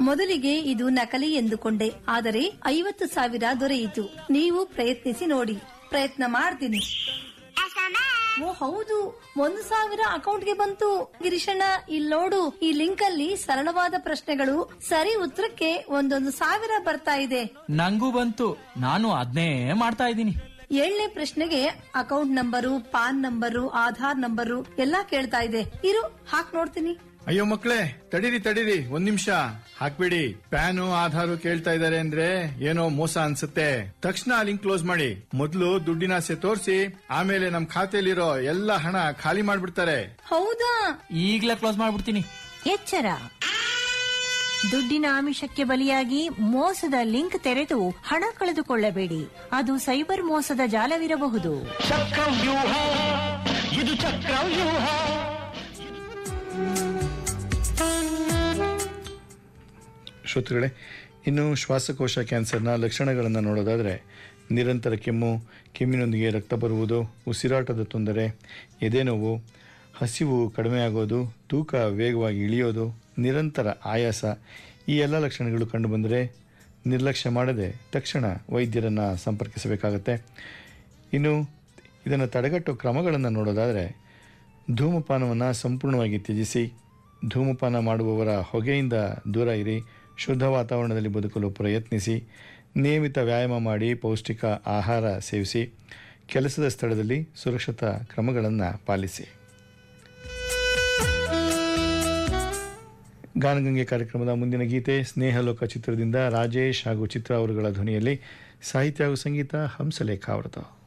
ಮೊದಲಿಗೆ ಇದು ನಕಲಿ ಎಂದುಕೊಂಡೆ ಆದರೆ ಐವತ್ತು ಸಾವಿರ ದೊರೆಯಿತು ನೀವು ಪ್ರಯತ್ನಿಸಿ ನೋಡಿ ಪ್ರಯತ್ನ ಮಾಡ್ತೀನಿ ಓ ಹೌದು ಒಂದು ಸಾವಿರ ಅಕೌಂಟ್ಗೆ ಬಂತು ಗಿರೀಶಣ್ಣ ಇಲ್ಲಿ ನೋಡು ಈ ಲಿಂಕ್ ಅಲ್ಲಿ ಸರಳವಾದ ಪ್ರಶ್ನೆಗಳು ಸರಿ ಉತ್ತರಕ್ಕೆ ಒಂದೊಂದು ಸಾವಿರ ಬರ್ತಾ ಇದೆ ನಂಗೂ ಬಂತು ನಾನು ಅದ್ನೇ ಮಾಡ್ತಾ ಇದ್ದೀನಿ ಏಳನೇ ಪ್ರಶ್ನೆಗೆ account number PAN number Aadhaar number ಎಲ್ಲಾ ಕೇಳ್ತಾ ಇದೆ ಇರು ಹಾಕ್ ನೋಡ್ತೀನಿ ಅಯ್ಯೋ ಮಕ್ಳೇ ತಡೀರಿ ತಡೀರಿ ಒಂದ್ ನಿಮಿಷ ಹಾಕ್ಬಿಡಿ ಪ್ಯಾನು ಆಧಾರು ಕೇಳ್ತಾ ಇದಾರೆ ಅಂದ್ರೆ ಏನೋ ಮೋಸ ಅನ್ಸುತ್ತೆ ತಕ್ಷಣ ಲಿಂಕ್ ಕ್ಲೋಸ್ ಮಾಡಿ ಮೊದ್ಲು ದುಡ್ಡಿನ ಆಸೆ ತೋರಿಸಿ ಆಮೇಲೆ ನಮ್ ಖಾತೆಯಲ್ಲಿರೋ ಎಲ್ಲ ಹಣ ಖಾಲಿ ಮಾಡ್ಬಿಡ್ತಾರೆ ಹೌದಾ ಈಗ್ಲೇ ಕ್ಲೋಸ್ ಮಾಡ್ಬಿಡ್ತೀನಿ ಎಚ್ಚರ ದುಡ್ಡಿನ ಆಮಿಷಕ್ಕೆ ಬಲಿಯಾಗಿ ಮೋಸದ ಲಿಂಕ್ ತೆರೆದು ಹಣ ಕಳೆದುಕೊಳ್ಳಬೇಡಿ ಅದು ಸೈಬರ್ ಮೋಸದ ಜಾಲವಿರಬಹುದು ಚಕ್ರವ್ಯೂಹ ಇದು ಚಕ್ರವ್ಯೂಹ ಶ್ರೋತೃಗಳೇ ಇನ್ನು ಶ್ವಾಸಕೋಶ ಕ್ಯಾನ್ಸರ್ನ ಲಕ್ಷಣಗಳನ್ನು ನೋಡೋದಾದರೆ ನಿರಂತರ ಕೆಮ್ಮು ಕೆಮ್ಮಿನೊಂದಿಗೆ ರಕ್ತ ಬರುವುದು ಉಸಿರಾಟದ ತೊಂದರೆ ಎದೆನೋವು ಹಸಿವು ಕಡಿಮೆಯಾಗೋದು ತೂಕ ವೇಗವಾಗಿ ಇಳಿಯೋದು ನಿರಂತರ ಆಯಾಸ ಈ ಎಲ್ಲ ಲಕ್ಷಣಗಳು ಕಂಡುಬಂದರೆ ನಿರ್ಲಕ್ಷ್ಯ ಮಾಡದೆ ತಕ್ಷಣ ವೈದ್ಯರನ್ನು ಸಂಪರ್ಕಿಸಬೇಕಾಗತ್ತೆ ಇನ್ನು ಇದನ್ನು ತಡೆಗಟ್ಟುವ ಕ್ರಮಗಳನ್ನು ನೋಡೋದಾದರೆ ಧೂಮಪಾನವನ್ನು ಸಂಪೂರ್ಣವಾಗಿ ತ್ಯಜಿಸಿ ಧೂಮಪಾನ ಮಾಡುವವರ ಹೊಗೆಯಿಂದ ದೂರ ಇರಿ ಶುದ್ಧ ವಾತಾವರಣದಲ್ಲಿ ಬದುಕಲು ಪ್ರಯತ್ನಿಸಿ ನಿಯಮಿತ ವ್ಯಾಯಾಮ ಮಾಡಿ ಪೌಷ್ಟಿಕ ಆಹಾರ ಸೇವಿಸಿ ಕೆಲಸದ ಸ್ಥಳದಲ್ಲಿ ಸುರಕ್ಷತಾ ಕ್ರಮಗಳನ್ನು ಪಾಲಿಸಿ ಗಾನಗಂಗೆ ಕಾರ್ಯಕ್ರಮದ ಮುಂದಿನ ಗೀತೆ ಸ್ನೇಹಲೋಕ ಚಿತ್ರದಿಂದ ರಾಜೇಶ್ ಹಾಗೂ ಚಿತ್ರ ಅವರುಗಳ ಧ್ವನಿಯಲ್ಲಿ ಸಾಹಿತ್ಯ ಹಾಗೂ ಸಂಗೀತ ಹಂಸಲೇಖ ಅವರದು